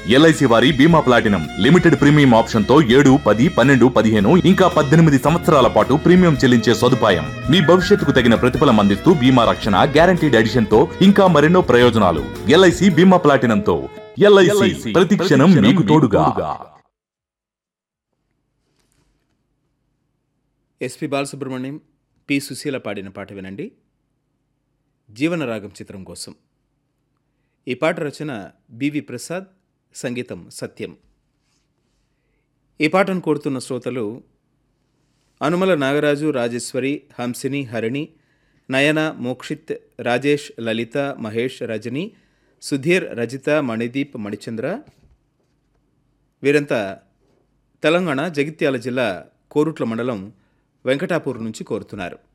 LIC వారి బీమా platinum limited premium option తో ఏడు పది పన్నెండు పదిహేను ఇంకా పద్దెనిమిది సంవత్సరాల పాటు ప్రీమియం చెల్లించే సదుపాయం మీ భవిష్యత్తుకు తగిన ప్రతిఫలం అందిస్తూ బీమా రక్షణ గ్యారంటీడ్ ఎడిషన్ తో ఇంకా మరెన్నో ప్రయోజనాలు ఎల్ఐసి బీమా ప్లాటినం తో ఎల్ఐసి ప్రతి క్షణం మీకు తోడుగా ఎస్పి బాలసుబ్రహ్మణ్యం పి సుశీల పాడిన పాట వినండి జీవనరాగం చిత్రం కోసం ఈ పాట రచన బివి ప్రసాద్ సంగీతం సత్యం ఈ పాటను కోరుతున్న శ్రోతలు అనుమల నాగరాజు రాజేశ్వరి హంసిని హరిణి నయన మోక్షిత్ రాజేష్ లలిత మహేష్ రజని సుధీర్ రజిత మణిదీప్ మణిచంద్ర వీరంతా తెలంగాణ జగిత్యాల జిల్లా కోరుట్ల మండలం వెంకటాపూర్ నుంచి కోరుతున్నారు